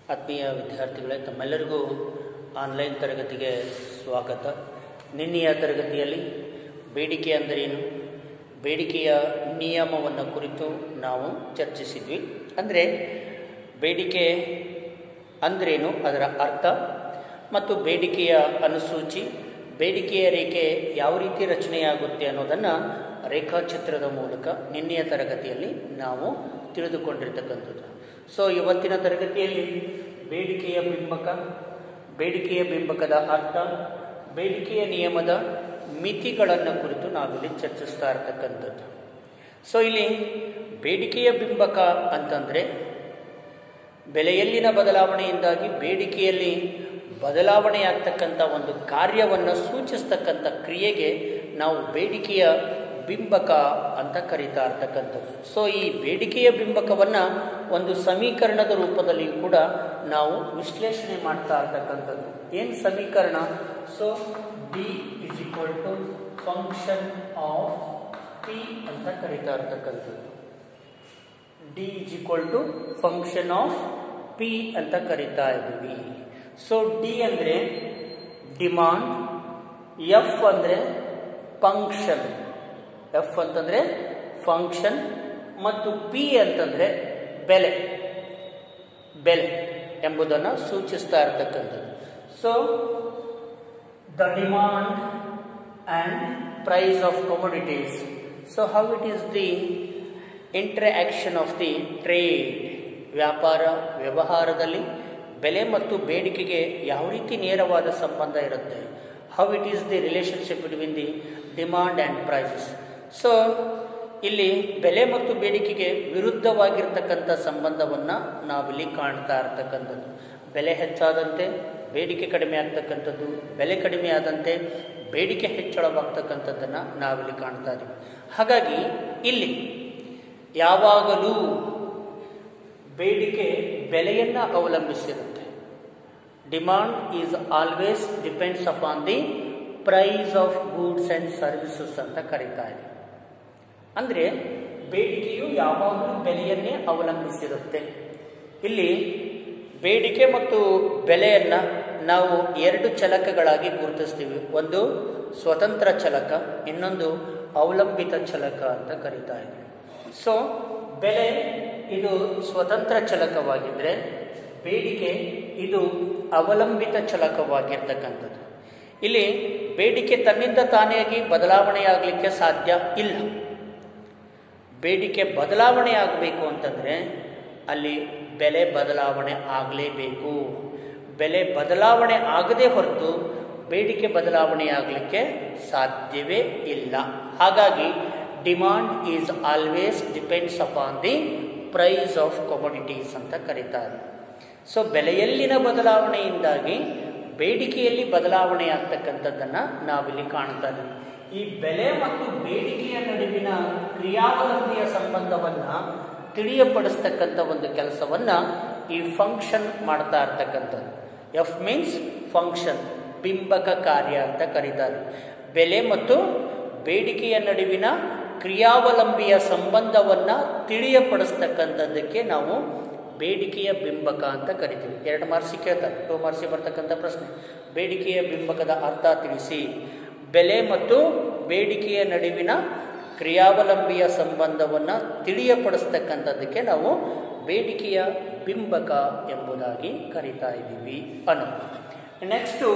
ಆತ್ಮೀಯ ವಿದ್ಯಾರ್ಥಿಗಳೇ ತಮ್ಮೆಲ್ಲರಿಗೂ ಆನ್ಲೈನ್ ತರಗತಿಗೆ ಸ್ವಾಗತ ನಿನ್ನೆಯ ತರಗತಿಯಲ್ಲಿ ಬೇಡಿಕೆ ಅಂದರೇನು ಬೇಡಿಕೆಯ ನಿಯಮವನ್ನು ಕುರಿತು ನಾವು ಚರ್ಚಿಸಿದ್ವಿ ಅಂದರೆ ಬೇಡಿಕೆ ಅಂದ್ರೇನು ಅದರ ಅರ್ಥ ಮತ್ತು ಬೇಡಿಕೆಯ ಅನುಸೂಚಿ ಬೇಡಿಕೆಯ ರೇಖೆ ಯಾವ ರೀತಿ ರಚನೆಯಾಗುತ್ತೆ ಅನ್ನೋದನ್ನು ರೇಖಾಚಿತ್ರದ ಮೂಲಕ ನಿನ್ನೆಯ ತರಗತಿಯಲ್ಲಿ ನಾವು ತಿಳಿದುಕೊಂಡಿರ್ತಕ್ಕಂಥದ್ದು ಸೊ ಇವತ್ತಿನ ತರಗತಿಯಲ್ಲಿ ಬೇಡಿಕೆಯ ಬಿಂಬಕ ಬೇಡಿಕೆಯ ಬಿಂಬಕದ ಅರ್ಥ ಬೇಡಿಕೆಯ ನಿಯಮದ ಮಿತಿಗಳನ್ನು ಕುರಿತು ನಾವಿಲ್ಲಿ ಚರ್ಚಿಸ್ತಾ ಇರತಕ್ಕಂಥದ್ದು ಸೊ ಇಲ್ಲಿ ಬೇಡಿಕೆಯ ಬಿಂಬಕ ಅಂತಂದರೆ ಬೆಲೆಯಲ್ಲಿನ ಬದಲಾವಣೆಯಿಂದಾಗಿ ಬೇಡಿಕೆಯಲ್ಲಿ ಬದಲಾವಣೆಯಾಗ್ತಕ್ಕಂಥ ಒಂದು ಕಾರ್ಯವನ್ನು ಸೂಚಿಸ್ತಕ್ಕಂಥ ಕ್ರಿಯೆಗೆ ನಾವು ಬೇಡಿಕೆಯ ಬಿಂಬಕ ಅಂತ ಕರೀತಾ ಇರ್ತಕ್ಕಂಥದ್ದು ಸೊ ಈ ಬೇಡಿಕೆಯ ಬಿಂಬಕವನ್ನು ಒಂದು ಸಮೀಕರಣದ ರೂಪದಲ್ಲಿ ಕೂಡ ನಾವು ವಿಶ್ಲೇಷಣೆ ಮಾಡ್ತಾ ಇರ್ತಕ್ಕಂಥದ್ದು ಏನು ಸಮೀಕರಣ so D is equal to function of P ಅಂತ ಕರೀತಾ ಇರ್ತಕ್ಕಂಥದ್ದು D is equal to function of P ಅಂತ ಕರಿತಾ ಇದ್ದೀವಿ ಸೊ ಡಿ ಅಂದರೆ ಡಿಮಾಂಡ್ ಎಫ್ ಅಂದರೆ ಫಂಕ್ಷನ್ ಎಫ್ ಅಂತಂದರೆ ಫಂಕ್ಷನ್ ಮತ್ತು ಪಿ ಅಂತಂದರೆ ಬೆಲೆ ಬೆಲೆ ಎಂಬುದನ್ನು ಸೂಚಿಸ್ತಾ ಇರತಕ್ಕಂಥದ್ದು so the demand and price of commodities so how it is the interaction of the trade ವ್ಯಾಪಾರ ವ್ಯವಹಾರದಲ್ಲಿ ಬೆಲೆ ಮತ್ತು ಬೇಡಿಕೆಗೆ ಯಾವ ರೀತಿ ನೇರವಾದ ಸಂಬಂಧ ಇರುತ್ತೆ how it is the relationship between the demand and prices so ಇಲ್ಲಿ ಬೆಲೆ ಮತ್ತು ಬೇಡಿಕೆಗೆ ವಿರುದ್ಧವಾಗಿರ್ತಕ್ಕಂಥ ಸಂಬಂಧವನ್ನು ನಾವಿಲ್ಲಿ ಕಾಣ್ತಾ ಇರ್ತಕ್ಕಂಥದ್ದು ಬೆಲೆ ಹೆಚ್ಚಾದಂತೆ ಬೇಡಿಕೆ ಕಡಿಮೆ ಆಗ್ತಕ್ಕಂಥದ್ದು ಬೆಲೆ ಕಡಿಮೆ ಆದಂತೆ ಬೇಡಿಕೆ ಹೆಚ್ಚಳವಾಗ್ತಕ್ಕಂಥದ್ದನ್ನು ನಾವಿಲ್ಲಿ ಕಾಣ್ತಾ ಇದ್ದೀವಿ ಹಾಗಾಗಿ ಇಲ್ಲಿ ಯಾವಾಗಲೂ ಬೇಡಿಕೆ ಬೆಲೆಯನ್ನು ಅವಲಂಬಿಸಿರುತ್ತೆ demand is always depends upon the price of goods and services ಅಂತ ಕರೀತಾ ಇದೆ ಅಂದರೆ ಬೇಡಿಕೆಯು ಯಾವಾಗಲೂ ಬೆಲೆಯನ್ನೇ ಅವಲಂಬಿಸಿರುತ್ತೆ ಇಲ್ಲಿ ಬೇಡಿಕೆ ಮತ್ತು ಬೆಲೆಯನ್ನು ನಾವು ಎರಡು ಚಲಕಗಳಾಗಿ ಗುರುತಿಸ್ತೀವಿ ಒಂದು ಸ್ವತಂತ್ರ ಚಲಕ ಇನ್ನೊಂದು ಅವಲಂಬಿತ ಚಲಕ ಅಂತ ಕರೀತಾ ಇದ್ದೀವಿ ಸೊ ಬೆಲೆ ಇದು ಸ್ವತಂತ್ರ ಚಲಕವಾಗಿದ್ದರೆ ಬೇಡಿಕೆ ಇದು ಅವಲಂಬಿತ ಚಲಕವಾಗಿರ್ತಕ್ಕಂಥದ್ದು ಇಲ್ಲಿ ಬೇಡಿಕೆ ತನ್ನಿಂದ ತಾನೇಗಿ ಬದಲಾವಣೆಯಾಗಲಿಕ್ಕೆ ಸಾಧ್ಯ ಇಲ್ಲ ಬೇಡಿಕೆ ಬದಲಾವಣೆ ಆಗಬೇಕು ಅಂತಂದರೆ ಅಲ್ಲಿ ಬೆಲೆ ಬದಲಾವಣೆ ಆಗಲೇಬೇಕು ಬೆಲೆ ಬದಲಾವಣೆ ಆಗದೇ ಹೊರತು ಬೇಡಿಕೆ ಬದಲಾವಣೆ ಆಗಲಿಕ್ಕೆ ಸಾಧ್ಯವೇ ಇಲ್ಲ ಹಾಗಾಗಿ demand is always depends upon the price of commodities ಅಂತ ಕರೀತಾರೆ ಸೊ ಬೆಲೆಯಲ್ಲಿನ ಬದಲಾವಣೆಯಿಂದಾಗಿ ಬೇಡಿಕೆಯಲ್ಲಿ ಬದಲಾವಣೆ ಆಗ್ತಕ್ಕಂಥದ್ದನ್ನು ನಾವಿಲ್ಲಿ ಕಾಣ್ತಾ ಇದ್ದೀವಿ ಈ ಬೆಲೆ ಮತ್ತು ಬೇಡಿಕೆಯ ನಡುವಿನ ಕ್ರಿಯಾವಲಂಬಿಯ ಸಂಬಂಧವನ್ನು ತಿಳಿಯಪಡಿಸ್ತಕ್ಕಂಥ ಒಂದು ಕೆಲಸವನ್ನು ಈ ಫಂಕ್ಷನ್ ಮಾಡ್ತಾ ಇರ್ತಕ್ಕಂಥದ್ದು ಎಫ್ ಮೀನ್ಸ್ ಫಂಕ್ಷನ್ ಬಿಂಬಕ ಕಾರ್ಯ ಅಂತ ಕರೀತಾರೆ ಬೆಲೆ ಮತ್ತು ಬೇಡಿಕೆಯ ನಡುವಿನ ಕ್ರಿಯಾವಲಂಬಿಯ ಸಂಬಂಧವನ್ನು ತಿಳಿಯಪಡಿಸ್ತಕ್ಕಂಥದ್ದಕ್ಕೆ ನಾವು ಬೇಡಿಕೆಯ ಬಿಂಬಕ ಅಂತ ಕರಿತೀವಿ ಎರಡು ಮಾರ್ಕ್ಸಿ ಕೇಳ್ತಾರೆ ಟೂ ಮಾರ್ಕ್ಸಿ ಬರ್ತಕ್ಕಂಥ ಪ್ರಶ್ನೆ ಬೇಡಿಕೆಯ ಬಿಂಬಕದ ಅರ್ಥ ತಿಳಿಸಿ ಬೆಲೆ ಮತ್ತು ಬೇಡಿಕೆಯ ನಡುವಿನ ಕ್ರಿಯಾವಲಂಬಿಯ ಸಂಬಂಧವನ್ನು ತಿಳಿಯಪಡಿಸ್ತಕ್ಕಂಥದ್ದಕ್ಕೆ ನಾವು ಬೇಡಿಕೆಯ ಬಿಂಬಕ ಎಂಬುದಾಗಿ ಕರಿತಾ ಇದ್ದೀವಿ ಅನ್ನೋದು ನೆಕ್ಸ್ಟು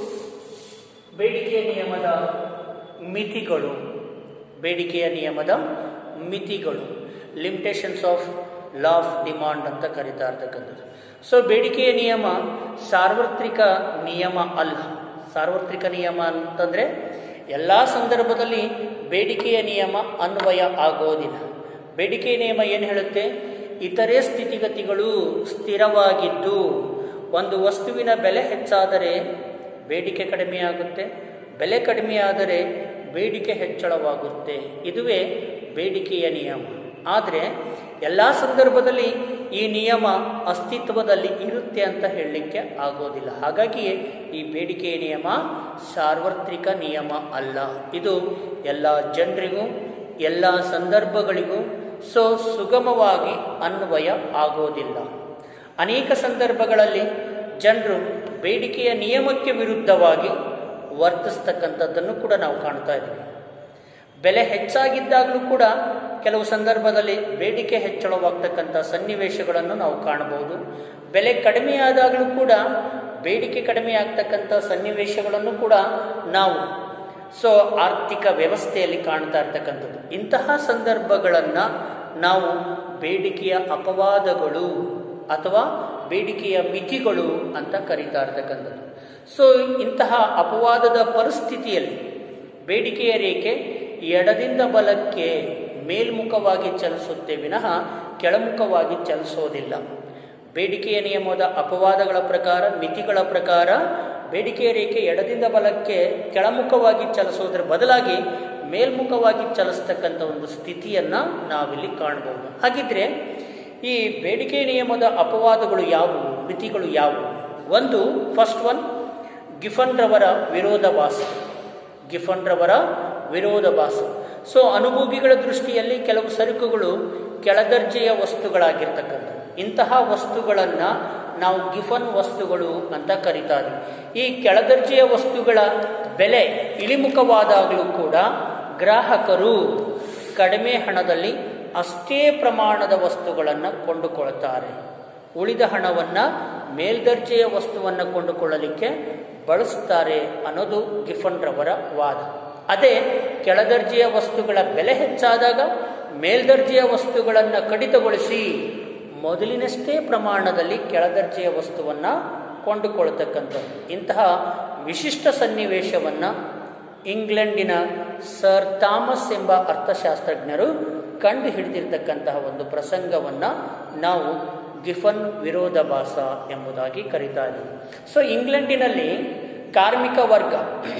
ಬೇಡಿಕೆಯ ನಿಯಮದ ಮಿತಿಗಳು ಬೇಡಿಕೆಯ ನಿಯಮದ ಮಿತಿಗಳು limitations of law of demand ಅಂತ ಕರಿತಾ ಇರ್ತಕ್ಕಂಥದ್ದು ಸೊ ಬೇಡಿಕೆಯ ನಿಯಮ ಸಾರ್ವತ್ರಿಕ ನಿಯಮ ಅಲ್ಲ ಸಾರ್ವತ್ರಿಕ ನಿಯಮ ಅಂತಂದರೆ ಎಲ್ಲ ಸಂದರ್ಭದಲ್ಲಿ ಬೇಡಿಕೆಯ ನಿಯಮ ಅನ್ವಯ ಆಗೋದಿಲ್ಲ ಬೇಡಿಕೆಯ ನಿಯಮ ಏನು ಹೇಳುತ್ತೆ ಇತರೆ ಸ್ಥಿತಿಗತಿಗಳು ಸ್ಥಿರವಾಗಿದ್ದು ಒಂದು ವಸ್ತುವಿನ ಬೆಲೆ ಹೆಚ್ಚಾದರೆ ಬೇಡಿಕೆ ಕಡಿಮೆಯಾಗುತ್ತೆ ಬೆಲೆ ಕಡಿಮೆಯಾದರೆ ಬೇಡಿಕೆ ಹೆಚ್ಚಳವಾಗುತ್ತೆ ಇದುವೇ ಬೇಡಿಕೆಯ ನಿಯಮ ಆದರೆ ಎಲ್ಲ ಸಂದರ್ಭದಲ್ಲಿ ಈ ನಿಯಮ ಅಸ್ತಿತ್ವದಲ್ಲಿ ಇರುತ್ತೆ ಅಂತ ಹೇಳಲಿಕ್ಕೆ ಆಗೋದಿಲ್ಲ ಹಾಗಾಗಿಯೇ ಈ ಬೇಡಿಕೆಯ ನಿಯಮ ಸಾರ್ವತ್ರಿಕ ನಿಯಮ ಅಲ್ಲ ಇದು ಎಲ್ಲ ಜನರಿಗೂ ಎಲ್ಲ ಸಂದರ್ಭಗಳಿಗೂ ಸೊ ಸುಗಮವಾಗಿ ಅನ್ವಯ ಆಗೋದಿಲ್ಲ ಅನೇಕ ಸಂದರ್ಭಗಳಲ್ಲಿ ಜನರು ಬೇಡಿಕೆಯ ನಿಯಮಕ್ಕೆ ವಿರುದ್ಧವಾಗಿ ವರ್ತಿಸ್ತಕ್ಕಂಥದ್ದನ್ನು ಕೂಡ ನಾವು ಕಾಣ್ತಾ ಇದ್ದೀವಿ ಬೆಲೆ ಹೆಚ್ಚಾಗಿದ್ದಾಗಲೂ ಕೂಡ ಕೆಲವು ಸಂದರ್ಭದಲ್ಲಿ ಬೇಡಿಕೆ ಹೆಚ್ಚಳವಾಗ್ತಕ್ಕಂಥ ಸನ್ನಿವೇಶಗಳನ್ನು ನಾವು ಕಾಣಬಹುದು ಬೆಲೆ ಕಡಿಮೆಯಾದಾಗಲೂ ಕೂಡ ಬೇಡಿಕೆ ಕಡಿಮೆ ಆಗ್ತಕ್ಕಂಥ ಸನ್ನಿವೇಶಗಳನ್ನು ಕೂಡ ನಾವು ಸೊ ಆರ್ಥಿಕ ವ್ಯವಸ್ಥೆಯಲ್ಲಿ ಕಾಣ್ತಾ ಇರ್ತಕ್ಕಂಥದ್ದು ಇಂತಹ ಸಂದರ್ಭಗಳನ್ನು ನಾವು ಬೇಡಿಕೆಯ ಅಪವಾದಗಳು ಅಥವಾ ಬೇಡಿಕೆಯ ಮಿತಿಗಳು ಅಂತ ಕರೀತಾ ಇರ್ತಕ್ಕಂಥದ್ದು ಸೊ ಇಂತಹ ಅಪವಾದದ ಪರಿಸ್ಥಿತಿಯಲ್ಲಿ ಬೇಡಿಕೆಯ ರೇಖೆ ಎಡದಿಂದ ಬಲಕ್ಕೆ ಮೇಲ್ಮುಖವಾಗಿ ಚಲಿಸುತ್ತೆ ವಿನಃ ಕೆಳಮುಖವಾಗಿ ಚಲಿಸೋದಿಲ್ಲ ಬೇಡಿಕೆಯ ನಿಯಮದ ಅಪವಾದಗಳ ಪ್ರಕಾರ ಮಿತಿಗಳ ಪ್ರಕಾರ ಬೇಡಿಕೆಯ ರೇಖೆ ಎಡದಿಂದ ಬಲಕ್ಕೆ ಕೆಳಮುಖವಾಗಿ ಚಲಿಸೋದ್ರ ಬದಲಾಗಿ ಮೇಲ್ಮುಖವಾಗಿ ಚಲಿಸ್ತಕ್ಕಂಥ ಒಂದು ಸ್ಥಿತಿಯನ್ನು ನಾವಿಲ್ಲಿ ಕಾಣಬಹುದು ಹಾಗಿದ್ರೆ ಈ ಬೇಡಿಕೆ ನಿಯಮದ ಅಪವಾದಗಳು ಯಾವುವು ಮಿತಿಗಳು ಯಾವುವು ಒಂದು ಫಸ್ಟ್ ಒನ್ ಗಿಫನ್ರವರ ವಿರೋಧಾಭಾಸ ಗಿಫನ್ರವರ ವಿರೋಧಾಭಾಸ ಸೊ ಅನುಭೋಗಿಗಳ ದೃಷ್ಟಿಯಲ್ಲಿ ಕೆಲವು ಸರಕುಗಳು ಕೆಳದರ್ಜೆಯ ವಸ್ತುಗಳಾಗಿರ್ತಕ್ಕಂಥ ಇಂತಹ ವಸ್ತುಗಳನ್ನು ನಾವು ಗಿಫನ್ ವಸ್ತುಗಳು ಅಂತ ಕರಿತಾ ಇದ್ದೀವಿ ಈ ಕೆಳದರ್ಜೆಯ ವಸ್ತುಗಳ ಬೆಲೆ ಇಳಿಮುಖವಾದಾಗಲೂ ಕೂಡ ಗ್ರಾಹಕರು ಕಡಿಮೆ ಹಣದಲ್ಲಿ ಅಷ್ಟೇ ಪ್ರಮಾಣದ ವಸ್ತುಗಳನ್ನು ಕೊಂಡುಕೊಳ್ತಾರೆ ಉಳಿದ ಹಣವನ್ನು ಮೇಲ್ದರ್ಜೆಯ ವಸ್ತುವನ್ನು ಕೊಂಡುಕೊಳ್ಳಲಿಕ್ಕೆ ಬಳಸ್ತಾರೆ ಅನ್ನೋದು ಗಿಫನ್ರವರ ವಾದ ಅದೇ ಕೆಳದರ್ಜೆಯ ವಸ್ತುಗಳ ಬೆಲೆ ಹೆಚ್ಚಾದಾಗ ಮೇಲ್ದರ್ಜೆಯ ವಸ್ತುಗಳನ್ನು ಕಡಿತಗೊಳಿಸಿ ಮೊದಲಿನಷ್ಟೇ ಪ್ರಮಾಣದಲ್ಲಿ ಕೆಳದರ್ಜೆಯ ವಸ್ತುವನ್ನು ಕೊಂಡುಕೊಳ್ತಕ್ಕಂಥದ್ದು ಇಂತಹ ವಿಶಿಷ್ಟ ಸನ್ನಿವೇಶವನ್ನು ಇಂಗ್ಲೆಂಡಿನ ಸರ್ ಥಾಮಸ್ ಎಂಬ ಅರ್ಥಶಾಸ್ತ್ರಜ್ಞರು ಕಂಡು ಹಿಡಿದಿರ್ತಕ್ಕಂತಹ ಒಂದು ಪ್ರಸಂಗವನ್ನು ನಾವು ಗಿಫನ್ ವಿರೋಧಾಭಾಸ ಎಂಬುದಾಗಿ ಕರೀತಾ ಇದ್ದೀವಿ ಸೊ ಇಂಗ್ಲೆಂಡಿನಲ್ಲಿ ಕಾರ್ಮಿಕ ವರ್ಗ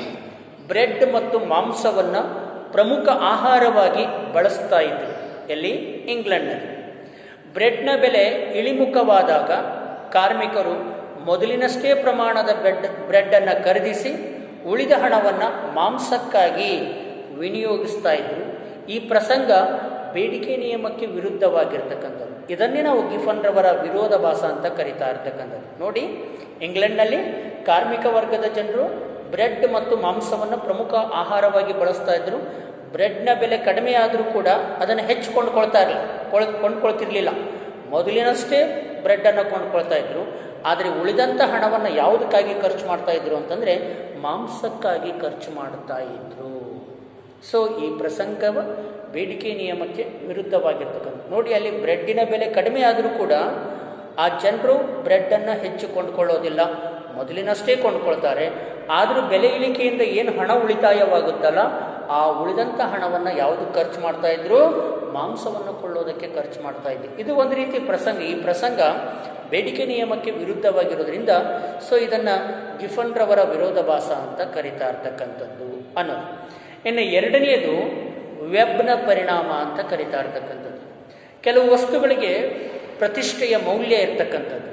ಬ್ರೆಡ್ ಮತ್ತು ಮಾಂಸವನ್ನು ಪ್ರಮುಖ ಆಹಾರವಾಗಿ ಬಳಸ್ತಾ ಇದ್ರು ಎಲ್ಲಿ ಇಂಗ್ಲೆಂಡ್ನಲ್ಲಿ ಬ್ರೆಡ್ನ ಬೆಲೆ ಇಳಿಮುಖವಾದಾಗ ಕಾರ್ಮಿಕರು ಮೊದಲಿನಷ್ಟೇ ಪ್ರಮಾಣದ ಬ್ರೆಡ್ ಬ್ರೆಡ್ಡನ್ನು ಖರೀದಿಸಿ ಉಳಿದ ಹಣವನ್ನು ಮಾಂಸಕ್ಕಾಗಿ ವಿನಿಯೋಗಿಸ್ತಾ ಇದ್ರು ಈ ಪ್ರಸಂಗ ಬೇಡಿಕೆ ನಿಯಮಕ್ಕೆ ವಿರುದ್ಧವಾಗಿರ್ತಕ್ಕಂಥದ್ದು ಇದನ್ನೇ ನಾವು ಗಿಫನ್ರವರ ವಿರೋಧಾಭಾಸ ಅಂತ ಕರಿತಾ ಇರ್ತಕ್ಕಂಥದ್ದು ನೋಡಿ ಇಂಗ್ಲೆಂಡ್ನಲ್ಲಿ ಕಾರ್ಮಿಕ ವರ್ಗದ ಜನರು ಬ್ರೆಡ್ ಮತ್ತು ಮಾಂಸವನ್ನು ಪ್ರಮುಖ ಆಹಾರವಾಗಿ ಬಳಸ್ತಾ ಇದ್ರು ಬ್ರೆಡ್ನ ಬೆಲೆ ಕಡಿಮೆ ಆದರೂ ಕೂಡ ಅದನ್ನು ಹೆಚ್ಚು ಕೊಂಡ್ಕೊಳ್ತಾ ಇರಲಿಲ್ಲ ಕೊಳ್ ಕೊಂಡ್ಕೊಳ್ತಿರ್ಲಿಲ್ಲ ಮೊದಲಿನಷ್ಟೇ ಬ್ರೆಡ್ಡನ್ನು ಕೊಂಡ್ಕೊಳ್ತಾ ಇದ್ರು ಆದರೆ ಉಳಿದಂಥ ಹಣವನ್ನು ಯಾವುದಕ್ಕಾಗಿ ಖರ್ಚು ಮಾಡ್ತಾ ಇದ್ರು ಅಂತಂದರೆ ಮಾಂಸಕ್ಕಾಗಿ ಖರ್ಚು ಮಾಡ್ತಾ ಇದ್ರು ಸೊ ಈ ಪ್ರಸಂಗವ ಬೇಡಿಕೆ ನಿಯಮಕ್ಕೆ ವಿರುದ್ಧವಾಗಿರ್ತಕ್ಕಂಥ ನೋಡಿ ಅಲ್ಲಿ ಬ್ರೆಡ್ಡಿನ ಬೆಲೆ ಕಡಿಮೆ ಆದರೂ ಕೂಡ ಆ ಜನರು ಬ್ರೆಡ್ಡನ್ನು ಹೆಚ್ಚು ಕೊಂಡ್ಕೊಳ್ಳೋದಿಲ್ಲ ಮೊದಲಿನಷ್ಟೇ ಕೊಂಡ್ಕೊಳ್ತಾರೆ ಆದರೂ ಬೆಲೆ ಇಳಿಕೆಯಿಂದ ಏನು ಹಣ ಉಳಿತಾಯವಾಗುತ್ತಲ್ಲ ಆ ಉಳಿದಂಥ ಹಣವನ್ನು ಯಾವುದಕ್ಕೆ ಖರ್ಚು ಮಾಡ್ತಾ ಇದ್ರು ಮಾಂಸವನ್ನು ಕೊಳ್ಳೋದಕ್ಕೆ ಖರ್ಚು ಮಾಡ್ತಾ ಇದ್ವಿ ಇದು ಒಂದು ರೀತಿ ಪ್ರಸಂಗ ಈ ಪ್ರಸಂಗ ಬೇಡಿಕೆ ನಿಯಮಕ್ಕೆ ವಿರುದ್ಧವಾಗಿರೋದ್ರಿಂದ ಸೊ ಇದನ್ನು ಗಿಫನ್ರವರ ವಿರೋಧಾಭಾಸ ಅಂತ ಕರಿತಾ ಇರ್ತಕ್ಕಂಥದ್ದು ಅನ್ನೋದು ಇನ್ನು ಎರಡನೆಯದು ವೆಬ್ನ ಪರಿಣಾಮ ಅಂತ ಕರಿತಾ ಇರ್ತಕ್ಕಂಥದ್ದು ಕೆಲವು ವಸ್ತುಗಳಿಗೆ ಪ್ರತಿಷ್ಠೆಯ ಮೌಲ್ಯ ಇರ್ತಕ್ಕಂಥದ್ದು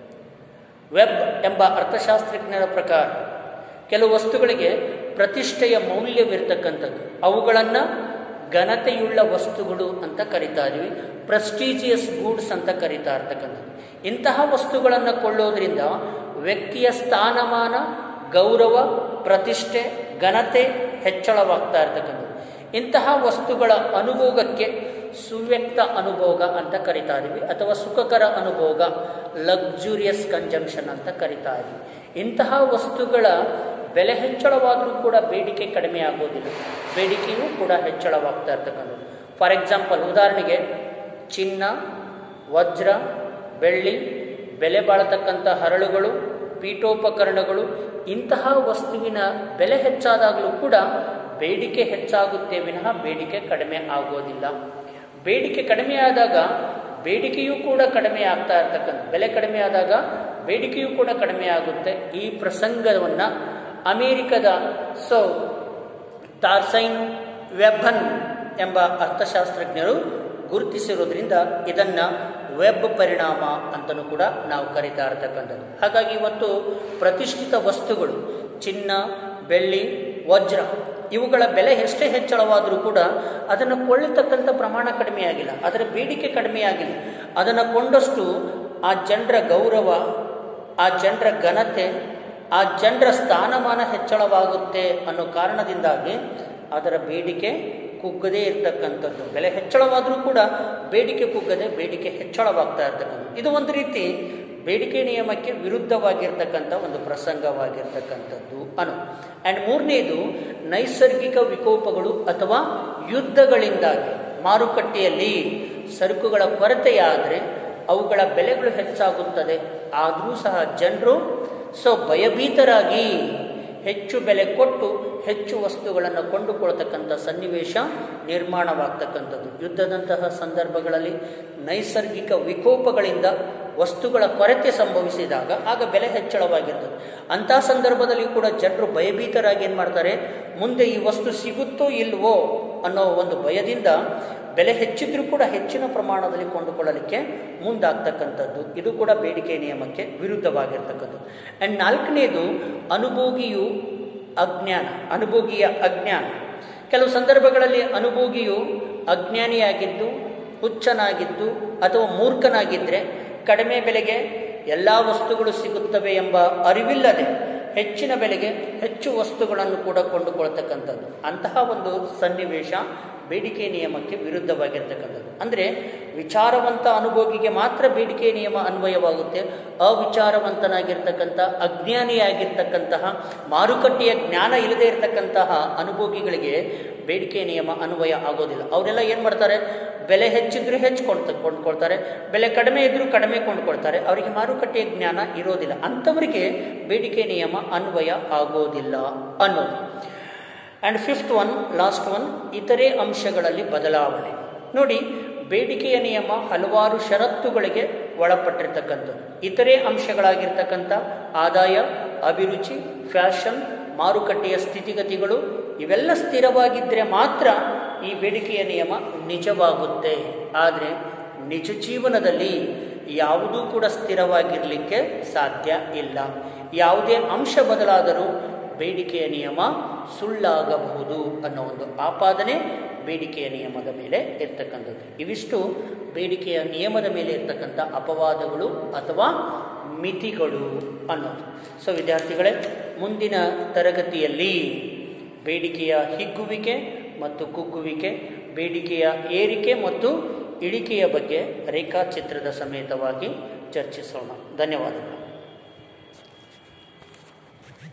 ವೆಬ್ ಎಂಬ ಅರ್ಥಶಾಸ್ತ್ರಜ್ಞರ ಪ್ರಕಾರ ಕೆಲವು ವಸ್ತುಗಳಿಗೆ ಪ್ರತಿಷ್ಠೆಯ ಮೌಲ್ಯವಿರ್ತಕ್ಕಂಥದ್ದು ಅವುಗಳನ್ನು ಘನತೆಯುಳ್ಳ ವಸ್ತುಗಳು ಅಂತ ಕರಿತಾ ಇದ್ವಿ ಪ್ರೆಸ್ಟೀಜಿಯಸ್ ಗೂಡ್ಸ್ ಅಂತ ಕರಿತಾ ಇರ್ತಕ್ಕಂಥದ್ದು ಇಂತಹ ವಸ್ತುಗಳನ್ನು ಕೊಳ್ಳೋದ್ರಿಂದ ವ್ಯಕ್ತಿಯ ಸ್ಥಾನಮಾನ ಗೌರವ ಪ್ರತಿಷ್ಠೆ ಘನತೆ ಹೆಚ್ಚಳವಾಗ್ತಾ ಇರ್ತಕ್ಕಂಥದ್ದು ಇಂತಹ ವಸ್ತುಗಳ ಅನುಭೋಗಕ್ಕೆ ಸುವ್ಯಕ್ತ ಅನುಭೋಗ ಅಂತ ಕರಿತಾ ಇದ್ದೀವಿ ಅಥವಾ ಸುಖಕರ ಅನುಭೋಗ ಲಕ್ಸುರಿಯಸ್ ಕನ್ಜಂಕ್ಷನ್ ಅಂತ ಕರಿತಾ ಇದ್ದೀವಿ ಇಂತಹ ವಸ್ತುಗಳ ಬೆಲೆ ಹೆಚ್ಚಳವಾದರೂ ಕೂಡ ಬೇಡಿಕೆ ಕಡಿಮೆ ಆಗೋದಿಲ್ಲ ಬೇಡಿಕೆಯೂ ಕೂಡ ಹೆಚ್ಚಳವಾಗ್ತಾ ಇರ್ತಕ್ಕಂಥದ್ದು ಫಾರ್ ಎಕ್ಸಾಂಪಲ್ ಉದಾಹರಣೆಗೆ ಚಿನ್ನ ವಜ್ರ ಬೆಳ್ಳಿ ಬೆಲೆ ಬಾಳತಕ್ಕಂಥ ಹರಳುಗಳು ಪೀಠೋಪಕರಣಗಳು ಇಂತಹ ವಸ್ತುವಿನ ಬೆಲೆ ಹೆಚ್ಚಾದಾಗಲೂ ಕೂಡ ಬೇಡಿಕೆ ಹೆಚ್ಚಾಗುತ್ತೆ ವಿನಃ ಬೇಡಿಕೆ ಕಡಿಮೆ ಆಗೋದಿಲ್ಲ ಬೇಡಿಕೆ ಕಡಿಮೆ ಆದಾಗ ಬೇಡಿಕೆಯೂ ಕೂಡ ಕಡಿಮೆ ಆಗ್ತಾ ಇರ್ತಕ್ಕಂಥ ಬೆಲೆ ಕಡಿಮೆ ಆದಾಗ ಬೇಡಿಕೆಯೂ ಕೂಡ ಕಡಿಮೆ ಆಗುತ್ತೆ ಈ ಪ್ರಸಂಗವನ್ನು ಅಮೇರಿಕದ ಸೊ ಟಾರ್ಸೈನ್ ವೆಬ್ಬನ್ ಎಂಬ ಅರ್ಥಶಾಸ್ತ್ರಜ್ಞರು ಗುರುತಿಸಿರೋದ್ರಿಂದ ಇದನ್ನು ವೆಬ್ ಪರಿಣಾಮ ಅಂತಲೂ ಕೂಡ ನಾವು ಕರಿತಾ ಇರ್ತಕ್ಕಂಥದ್ದು ಹಾಗಾಗಿ ಇವತ್ತು ಪ್ರತಿಷ್ಠಿತ ವಸ್ತುಗಳು ಚಿನ್ನ ಬೆಳ್ಳಿ ವಜ್ರ ಇವುಗಳ ಬೆಲೆ ಎಷ್ಟೇ ಹೆಚ್ಚಳವಾದರೂ ಕೂಡ ಅದನ್ನು ಕೊಳ್ಳತಕ್ಕಂಥ ಪ್ರಮಾಣ ಕಡಿಮೆ ಆಗಿಲ್ಲ ಅದರ ಬೇಡಿಕೆ ಕಡಿಮೆ ಆಗಿಲ್ಲ ಅದನ್ನು ಕೊಂಡಷ್ಟು ಆ ಜನರ ಗೌರವ ಆ ಜನರ ಘನತೆ ಆ ಜನರ ಸ್ಥಾನಮಾನ ಹೆಚ್ಚಳವಾಗುತ್ತೆ ಅನ್ನೋ ಕಾರಣದಿಂದಾಗಿ ಅದರ ಬೇಡಿಕೆ ಕುಗ್ಗದೇ ಇರತಕ್ಕಂಥದ್ದು ಬೆಲೆ ಹೆಚ್ಚಳವಾದರೂ ಕೂಡ ಬೇಡಿಕೆ ಕುಗ್ಗದೆ ಬೇಡಿಕೆ ಹೆಚ್ಚಳವಾಗ್ತಾ ಇರ್ತಕ್ಕಂಥದ್ದು ಇದು ಒಂದು ರೀತಿ ಬೇಡಿಕೆ ನಿಯಮಕ್ಕೆ ವಿರುದ್ಧವಾಗಿರ್ತಕ್ಕಂಥ ಒಂದು ಪ್ರಸಂಗವಾಗಿರ್ತಕ್ಕಂಥದ್ದು ಅನು ಆ್ಯಂಡ್ ಮೂರನೇದು ನೈಸರ್ಗಿಕ ವಿಕೋಪಗಳು ಅಥವಾ ಯುದ್ಧಗಳಿಂದಾಗಿ ಮಾರುಕಟ್ಟೆಯಲ್ಲಿ ಸರಕುಗಳ ಕೊರತೆಯಾದರೆ ಅವುಗಳ ಬೆಲೆಗಳು ಹೆಚ್ಚಾಗುತ್ತದೆ ಆದರೂ ಸಹ ಜನರು ಸೊ ಭಯಭೀತರಾಗಿ ಹೆಚ್ಚು ಬೆಲೆ ಕೊಟ್ಟು ಹೆಚ್ಚು ವಸ್ತುಗಳನ್ನು ಕೊಂಡುಕೊಳ್ತಕ್ಕಂಥ ಸನ್ನಿವೇಶ ನಿರ್ಮಾಣವಾಗ್ತಕ್ಕಂಥದ್ದು ಯುದ್ಧದಂತಹ ಸಂದರ್ಭಗಳಲ್ಲಿ ನೈಸರ್ಗಿಕ ವಿಕೋಪಗಳಿಂದ ವಸ್ತುಗಳ ಕೊರತೆ ಸಂಭವಿಸಿದಾಗ ಆಗ ಬೆಲೆ ಹೆಚ್ಚಳವಾಗಿರ್ತದೆ ಅಂಥ ಸಂದರ್ಭದಲ್ಲಿ ಕೂಡ ಜನರು ಭಯಭೀತರಾಗಿ ಏನು ಮಾಡ್ತಾರೆ ಮುಂದೆ ಈ ವಸ್ತು ಸಿಗುತ್ತೋ ಇಲ್ವೋ ಅನ್ನೋ ಒಂದು ಭಯದಿಂದ ಬೆಲೆ ಹೆಚ್ಚಿದ್ರೂ ಕೂಡ ಹೆಚ್ಚಿನ ಪ್ರಮಾಣದಲ್ಲಿ ಕೊಂಡುಕೊಳ್ಳಲಿಕ್ಕೆ ಮುಂದಾಗ್ತಕ್ಕಂಥದ್ದು ಇದು ಕೂಡ ಬೇಡಿಕೆ ನಿಯಮಕ್ಕೆ ವಿರುದ್ಧವಾಗಿರ್ತಕ್ಕಂಥದ್ದು ಆ್ಯಂಡ್ ನಾಲ್ಕನೇದು ಅನುಭೋಗಿಯು ಅಜ್ಞಾನ ಅನುಭೋಗಿಯ ಅಜ್ಞಾನ ಕೆಲವು ಸಂದರ್ಭಗಳಲ್ಲಿ ಅನುಭೋಗಿಯು ಅಜ್ಞಾನಿಯಾಗಿದ್ದು ಹುಚ್ಚನಾಗಿದ್ದು ಅಥವಾ ಮೂರ್ಖನಾಗಿದ್ದರೆ ಕಡಿಮೆ ಬೆಲೆಗೆ ಎಲ್ಲ ವಸ್ತುಗಳು ಸಿಗುತ್ತವೆ ಎಂಬ ಅರಿವಿಲ್ಲದೆ ಹೆಚ್ಚಿನ ಬೆಲೆಗೆ ಹೆಚ್ಚು ವಸ್ತುಗಳನ್ನು ಕೂಡ ಕೊಂಡುಕೊಳ್ತಕ್ಕಂಥದ್ದು ಅಂತಹ ಒಂದು ಸನ್ನಿವೇಶ ಬೇಡಿಕೆ ನಿಯಮಕ್ಕೆ ವಿರುದ್ಧವಾಗಿರ್ತಕ್ಕಂಥದ್ದು ಅಂದರೆ ವಿಚಾರವಂತ ಅನುಭೋಗಿಗೆ ಮಾತ್ರ ಬೇಡಿಕೆ ನಿಯಮ ಅನ್ವಯವಾಗುತ್ತೆ ಅವಿಚಾರವಂತನಾಗಿರ್ತಕ್ಕಂಥ ಅಜ್ಞಾನಿಯಾಗಿರ್ತಕ್ಕಂತಹ ಮಾರುಕಟ್ಟೆಯ ಜ್ಞಾನ ಇಲ್ಲದೆ ಇರತಕ್ಕಂತಹ ಅನುಭೋಗಿಗಳಿಗೆ ಬೇಡಿಕೆ ನಿಯಮ ಅನ್ವಯ ಆಗೋದಿಲ್ಲ ಅವರೆಲ್ಲ ಏನು ಮಾಡ್ತಾರೆ ಬೆಲೆ ಹೆಚ್ಚಿದ್ರೂ ಹೆಚ್ಚು ಕೊಂಡು ಕೊಂಡ್ಕೊಳ್ತಾರೆ ಬೆಲೆ ಕಡಿಮೆ ಇದ್ದರೂ ಕಡಿಮೆ ಕೊಂಡ್ಕೊಳ್ತಾರೆ ಅವರಿಗೆ ಮಾರುಕಟ್ಟೆಯ ಜ್ಞಾನ ಇರೋದಿಲ್ಲ ಅಂಥವರಿಗೆ ಬೇಡಿಕೆ ನಿಯಮ ಅನ್ವಯ ಆಗೋದಿಲ್ಲ ಅನ್ನೋದು and fifth one last one ಇತರೆ ಅಂಶಗಳಲ್ಲಿ ಬದಲಾವಣೆ ನೋಡಿ ಬೇಡಿಕೆಯ ನಿಯಮ ಹಲವಾರು ಷರತ್ತುಗಳಿಗೆ ಒಳಪಟ್ಟಿರ್ತಕ್ಕಂಥದ್ದು ಇತರೆ ಅಂಶಗಳಾಗಿರ್ತಕ್ಕಂಥ ಆದಾಯ ಅಭಿರುಚಿ ಫ್ಯಾಷನ್ ಮಾರುಕಟ್ಟೆಯ ಸ್ಥಿತಿಗತಿಗಳು ಇವೆಲ್ಲ ಸ್ಥಿರವಾಗಿದ್ದರೆ ಮಾತ್ರ ಈ ಬೇಡಿಕೆಯ ನಿಯಮ ನಿಜವಾಗುತ್ತೆ ಆದರೆ ನಿಜ ಜೀವನದಲ್ಲಿ ಯಾವುದೂ ಕೂಡ ಸ್ಥಿರವಾಗಿರಲಿಕ್ಕೆ ಸಾಧ್ಯ ಇಲ್ಲ ಯಾವುದೇ ಅಂಶ ಬದಲಾದರೂ ಬೇಡಿಕೆಯ ನಿಯಮ ಸುಳ್ಳಾಗಬಹುದು ಅನ್ನೋ ಒಂದು ಆಪಾದನೆ ಬೇಡಿಕೆಯ ನಿಯಮದ ಮೇಲೆ ಇರ್ತಕ್ಕಂಥದ್ದು ಇವಿಷ್ಟು ಬೇಡಿಕೆಯ ನಿಯಮದ ಮೇಲೆ ಇರ್ತಕ್ಕಂಥ ಅಪವಾದಗಳು ಅಥವಾ ಮಿತಿಗಳು ಅನ್ನೋದು ಸೊ ವಿದ್ಯಾರ್ಥಿಗಳೇ ಮುಂದಿನ ತರಗತಿಯಲ್ಲಿ ಬೇಡಿಕೆಯ ಹಿಗ್ಗುವಿಕೆ ಮತ್ತು ಕುಗ್ಗುವಿಕೆ ಬೇಡಿಕೆಯ ಏರಿಕೆ ಮತ್ತು ಇಳಿಕೆಯ ಬಗ್ಗೆ ರೇಖಾಚಿತ್ರದ ಸಮೇತವಾಗಿ ಚರ್ಚಿಸೋಣ ಧನ್ಯವಾದಗಳು